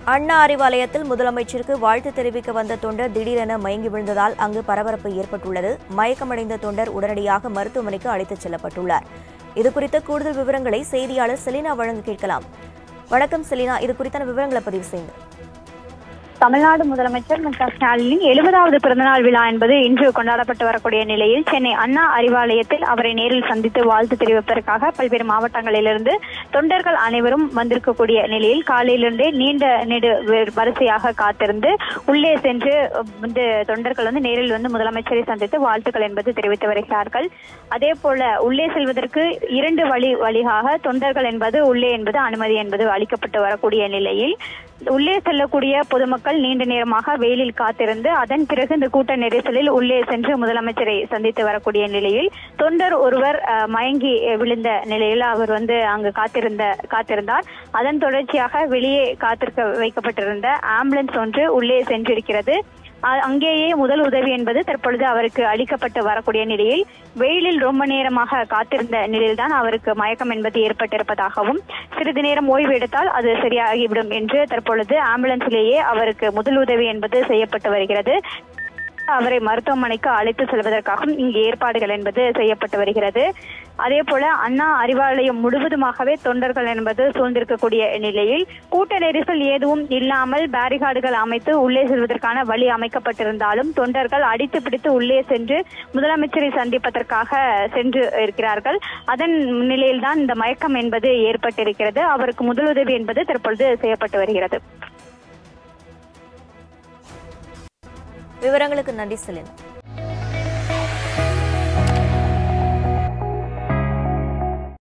அண்ணா அறிவாலயத்தில் முதலமைச்சருக்கு வாழ்த்து தெரிவிக்க வந்த தொண்டர் திடீரென மயங்கி விழுந்ததால் அங்கு பரபரப்பு ஏற்பட்டுள்ளது மயக்கமடைந்த தொண்டர் உடனடியாக மருத்துவமனைக்கு அழைத்துச் செல்லப்பட்டுள்ளார் இதுகுறித்த கூடுதல் விவரங்களை செய்தியாளர் செலினா வழங்க கேட்கலாம் வணக்கம் செலினா இது குறித்தான விவரங்களை பதிவு செய்யுங்க தமிழ்நாடு முதலமைச்சர் மு க ஸ்டாலினின் எழுபதாவது பிறந்தநாள் விழா என்பது இன்று கொண்டாடப்பட்டு வரக்கூடிய நிலையில் சென்னை அண்ணா அறிவாலயத்தில் அவரை நேரில் சந்தித்து வாழ்த்து தெரிவிப்பதற்காக பல்வேறு மாவட்டங்களிலிருந்து தொண்டர்கள் அனைவரும் வந்திருக்கக்கூடிய நிலையில் காலையிலிருந்தே நீண்ட நெடு வே- வரிசையாக காத்திருந்து உள்ளே சென்று அஹ், வந்து தொண்டர்கள் வந்து நேரில் வந்து முதலமைச்சரை சந்தித்து வாழ்த்துக்கள் என்பது தெரிவித்து வருகிறார்கள் அதே போல உள்ளே செல்வதற்கு இரண்டு வழி வழியாக தொண்டர்கள் என்பது உள்ளே என்பது அனுமதி என்பது அளிக்கப்பட்டு வரக்கூடிய நிலையில் உள்ளே செல்லக்கூடிய பொதுமக்கள் நீண்ட நேரமாக வெயிலில் காத்திருந்து அதன் பிறகு இந்த கூட்ட நெரிசலில் உள்ளே சென்று முதலமைச்சரை சந்தித்து வரக்கூடிய நிலையில் தொண்டர் ஒருவர் அஹ், மயங்கி அஹ், விழுந்த நிலையில் அவர் வந்து அங்கு காத்திருந்த காத்திருந்தார் அதன் தொடர்ச்சியாக வெளியே காத்திருக்க வைக்கப்பட்டிருந்த ஆம்புலன்ஸ் ஒன்று உள்ளே சென்றிருக்கிறது அ- அங்கேயே முதல் உதவி என்பது தற்பொழுது அவருக்கு அளிக்கப்பட்டு வரக்கூடிய நிலையில் வெயிலில் ரொம்ப நேரமாக காத்திருந்த நிலையில்தான் அவருக்கு மயக்கம் என்பது ஏற்பட்டிருப்பதாகவும் சிறிது நேரம் ஓய்வு எடுத்தால் அது சரியாகிவிடும் என்று தற்பொழுது ஆம்புலன்ஸிலேயே அவருக்கு முதல் உதவி என்பது செய்யப்பட்டு வருகிறது அவரை மருத்துவமனைக்கு அழைத்து செல்வதற்காகவும் இங்கு ஏற்பாடுகள் என்பது செய்யப்பட்டு வருகிறது அதே போல அண்ணா அறிவாலயம் முழுவதுமாகவே தொண்டர்கள் என்பது சூழ்ந்திருக்கக்கூடிய நிலையில் கூட்ட நெரிசல் எதுவும் இல்லாமல் பேரிகார்டுகள் அமைத்து உள்ளே செல்வதற்கான வழி அமைக்கப்பட்டிருந்தாலும் தொண்டர்கள் அடித்து பிடித்து உள்ளே சென்று முதலமைச்சரை சந்திப்பதற்காக சென்று இருக்கிறார்கள் அதன் நிலையில்தான் இந்த மயக்கம் என்பது ஏற்பட்டிருக்கிறது அவருக்கு முதலுதவி என்பது தற்பொழுது செய்யப்பட்டு வருகிறது விவரங்களுக்கு நன்றி செலினா